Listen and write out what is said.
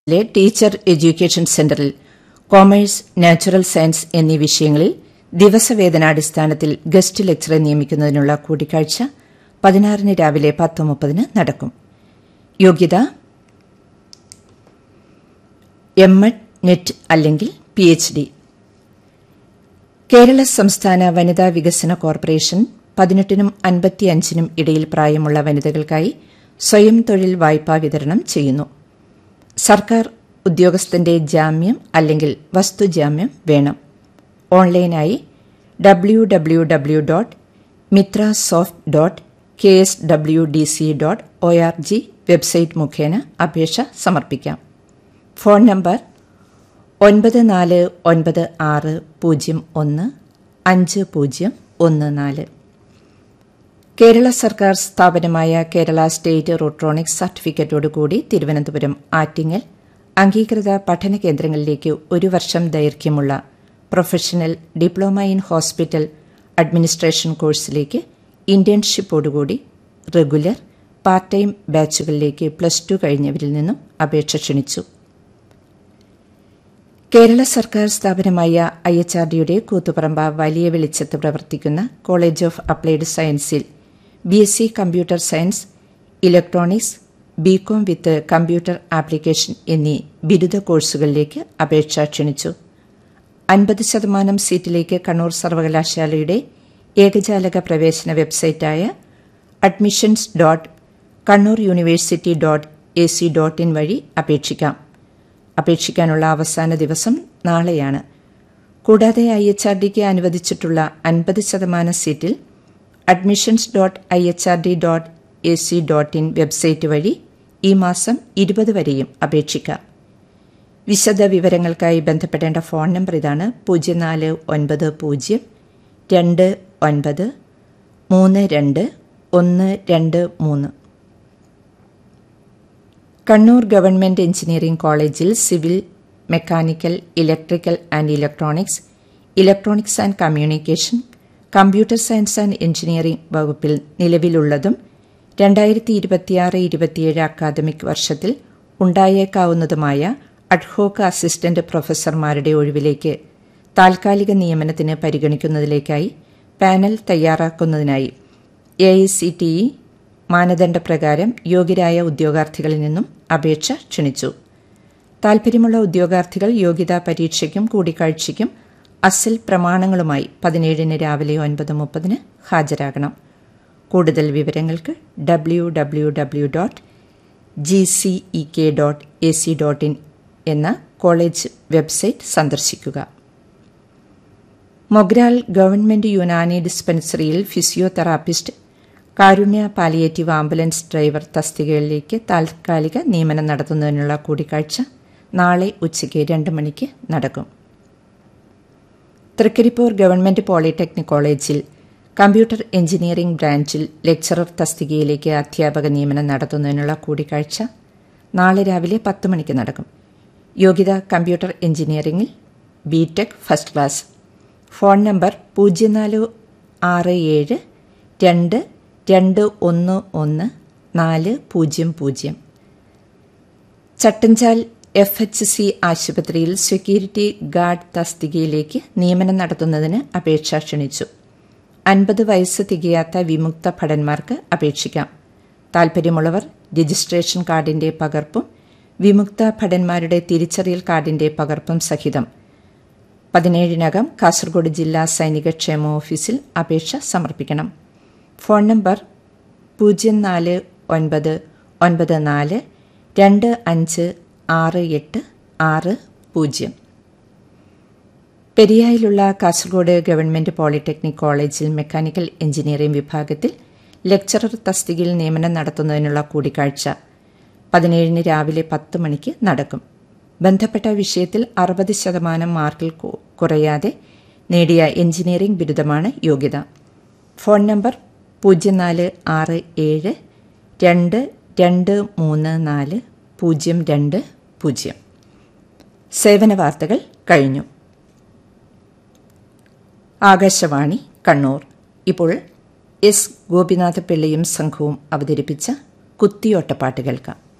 ലെ teacher education സെന്ററിൽ commerce natural science എന്നീ വിഷയങ്ങളിൽ ദിവസവേതനാടിസ്ഥാനത്തിൽ ഗസ്റ്റ് ലെക്ചറെ നിയമിക്കുന്നതിനുള്ള കൂടിക്കാഴ്ച പതിനാറിന് രാവിലെ പത്ത് മുപ്പതിന് നടക്കും യോഗ്യത എം എഡ് നെറ്റ് അല്ലെങ്കിൽ പി എച്ച് ഡി കേരള സംസ്ഥാന വനിതാ വികസന കോർപ്പറേഷൻ പതിനെട്ടിനും അൻപത്തിയഞ്ചിനും ഇടയിൽ പ്രായമുള്ള വനിതകൾക്കായി സ്വയം തൊഴിൽ വായ്പാ വിതരണം ചെയ്യുന്നു സർക്കാർ ഉദ്യോഗസ്ഥന്റെ ജാമ്യം അല്ലെങ്കിൽ വസ്തുജാമ്യം വേണം ഓൺലൈനായി W W W dot Mitra soft dot K S W D C dot O R G website മുഖേന അപേക്ഷ സമർപ്പിക്കാം ഫോൺ നമ്പർ ഒൻപത് നാല് ഒൻപത് ആറ് പൂജ്യം ഒന്ന് അഞ്ച് പൂജ്യം ഒന്ന് നാല് കേരള സർക്കാർ സ്ഥാപനമായ കേരള സ്റ്റേറ്റ് റോട്രോണിക്സ് സർട്ടിഫിക്കറ്റോടുകൂടി തിരുവനന്തപുരം ആറ്റിങ്ങൽ അംഗീകൃത പഠന കേന്ദ്രങ്ങളിലേക്ക് ഒരു വർഷം ദൈർഘ്യമുള്ള professional diploma in hospital administration കോഴ്സിലേക്ക് ഇന്റേൺഷിപ്പോടുകൂടി റെഗുലർ പാർട്ട് ടൈം ബാച്ചുകളിലേക്ക് പ്ലസ് ടു കഴിഞ്ഞവരിൽ നിന്നും അപേക്ഷ ക്ഷണിച്ചു കേരള സർക്കാർ സ്ഥാപനമായ ഐ എച്ച് ആർ ഡിയുടെ കൂത്തുപറമ്പ വലിയ വെളിച്ചത്ത് പ്രവർത്തിക്കുന്ന കോളേജ് ഓഫ് അപ്ലൈഡ് സയൻസിൽ B S C computer science electronics BCom with computer application എന്നീ ബിരുദ കോഴ്സുകളിലേക്ക് അപേക്ഷ ക്ഷണിച്ചു അൻപത് ശതമാനം സീറ്റിലേക്ക് കണ്ണൂർ സർവകലാശാലയുടെ ഏകജാലക പ്രവേശന വെബ്സൈറ്റായ admissions dot Kannur university dot A C dot in വഴി അപേക്ഷിക്കാം അപേക്ഷിക്കാനുള്ള അവസാന ദിവസം നാളെയാണ് കൂടാതെ ഐ എച്ച് ആർ ഡിക്ക് അനുവദിച്ചിട്ടുള്ള അൻപത് ശതമാനം സീറ്റിൽ admissions dot I H R D dot A C dot in website വഴി ഈ മാസം ഇരുപത് വരെയും അപേക്ഷിക്കാം വിശദ വിവരങ്ങൾക്കായി ബന്ധപ്പെടേണ്ട ഫോൺ നമ്പർ ഇതാണ് പൂജ്യം നാല് ഒൻപത് പൂജ്യം രണ്ട് ഒൻപത് മൂന്ന് രണ്ട് ഒന്ന് രണ്ട് മൂന്ന് കണ്ണൂർ ഗവൺമെന്റ് എഞ്ചിനീയറിംഗ് കോളേജിൽ civil mechanical electrical and electronics electronics and communication computer science and engineering വകുപ്പിൽ നിലവിലുള്ളതും രണ്ടായിരത്തി ഇരുപത്തിയാറ് ഇരുപത്തിയേഴ് അക്കാദമിക് വർഷത്തിൽ ഉണ്ടായേക്കാവുന്നതുമായ അഡ്ഹോക്ക് അസിസ്റ്റന്റ് പ്രൊഫസർമാരുടെ ഒഴിവിലേക്ക് താൽക്കാലിക നിയമനത്തിന് പരിഗണിക്കുന്നതിലേക്കായി പാനൽ തയ്യാറാക്കുന്നതിനായി A I C T E മാനദണ്ഡപ്രകാരം യോഗ്യരായ ഉദ്യോഗാർത്ഥികളിൽ നിന്നും അപേക്ഷ ക്ഷണിച്ചു താൽപര്യമുള്ള ഉദ്യോഗാർത്ഥികൾ യോഗ്യതാ പരീക്ഷയ്ക്കും കൂടിക്കാഴ്ചയ്ക്കും അസൽ പ്രമാണങ്ങളുമായി പതിനേഴിന് രാവിലെ ഒൻപത് മുപ്പതിന് ഹാജരാകണം കൂടുതൽ വിവരങ്ങൾക്ക് W W W dot G C E K dot A C dot in എന്ന കോളേജ് വെബ്സൈറ്റ് സന്ദർശിക്കുക മൊഗ്രാൽ ഗവൺമെന്റ് യുനാനി ഡിസ്പെൻസറിയിൽ physiotherapist Karunya palliative ambulance driver തസ്തികകളിലേക്ക് താൽക്കാലിക നിയമനം നടത്തുന്നതിനുള്ള കൂടിക്കാഴ്ച നാളെ ഉച്ചയ്ക്ക് രണ്ട് മണിക്ക് നടക്കും തൃക്കരിപ്പൂർ ഗവൺമെന്റ് പോളിടെക്നിക് കോളേജിൽ കമ്പ്യൂട്ടർ എഞ്ചിനീയറിംഗ് ബ്രാഞ്ചിൽ ലെക്ചറർ തസ്തികയിലേക്ക് അധ്യാപക നിയമനം നടത്തുന്നതിനുള്ള കൂടിക്കാഴ്ച നാളെ രാവിലെ പത്ത് മണിക്ക് നടക്കും യോഗ്യത കമ്പ്യൂട്ടർ എഞ്ചിനീയറിംഗിൽ BTech first class phone number പൂജ്യം നാല് ആറ് ഏഴ് രണ്ട് രണ്ട് ഒന്ന് ഒന്ന് നാല് പൂജ്യം പൂജ്യം ചട്ടഞ്ചാൽ എഫ് എച്ച് സി ആശുപത്രിയിൽ സെക്യൂരിറ്റി ഗാർഡ് തസ്തികയിലേക്ക് നിയമനം നടത്തുന്നതിന് അപേക്ഷ ക്ഷണിച്ചു അൻപത് വയസ്സ് തികയാത്ത വിമുക്ത ഭടന്മാർക്ക് അപേക്ഷിക്കാം താൽപര്യമുള്ളവർ രജിസ്ട്രേഷൻ കാർഡിന്റെ പകർപ്പും വിമുക്ത ഭടന്മാരുടെ തിരിച്ചറിയൽ കാർഡിന്റെ പകർപ്പും സഹിതം പതിനേഴിനകം കാസർഗോഡ് ജില്ലാ സൈനിക ക്ഷേമ ഓഫീസിൽ അപേക്ഷ സമർപ്പിക്കണം ഫോൺ നമ്പർ പൂജ്യം നാല് ഒൻപത് ഒൻപത് നാല് രണ്ട് അഞ്ച് ആറ് എട്ട് ആറ് പൂജ്യം പെരിയായിലുള്ള കാസർഗോഡ് ഗവൺമെന്റ് പോളിടെക്നിക് കോളേജിൽ മെക്കാനിക്കൽ എഞ്ചിനീയറിംഗ് വിഭാഗത്തിൽ ലെക്ചറർ തസ്തികയിൽ നിയമനം നടത്തുന്നതിനുള്ള കൂടിക്കാഴ്ച പതിനേഴിന് രാവിലെ പത്ത് മണിക്ക് നടക്കും ബന്ധപ്പെട്ട വിഷയത്തിൽ അറുപത് ശതമാനം മാർക്കിൽ കുറയാതെ നേടിയ എഞ്ചിനീയറിംഗ് ബിരുദമാണ് യോഗ്യത ഫോൺ നമ്പർ പൂജ്യം നാല് ആറ് ഏഴ് രണ്ട് രണ്ട് മൂന്ന് നാല് പൂജ്യം രണ്ട് പൂജ്യം സേവന വാർത്തകൾ കഴിഞ്ഞു ആകാശവാണി കണ്ണൂർ ഇപ്പോൾ എസ് ഗോപിനാഥ പിള്ളയും സംഘവും അവതരിപ്പിച്ച കുത്തിയോട്ടപ്പാട്ട് കേൾക്കാം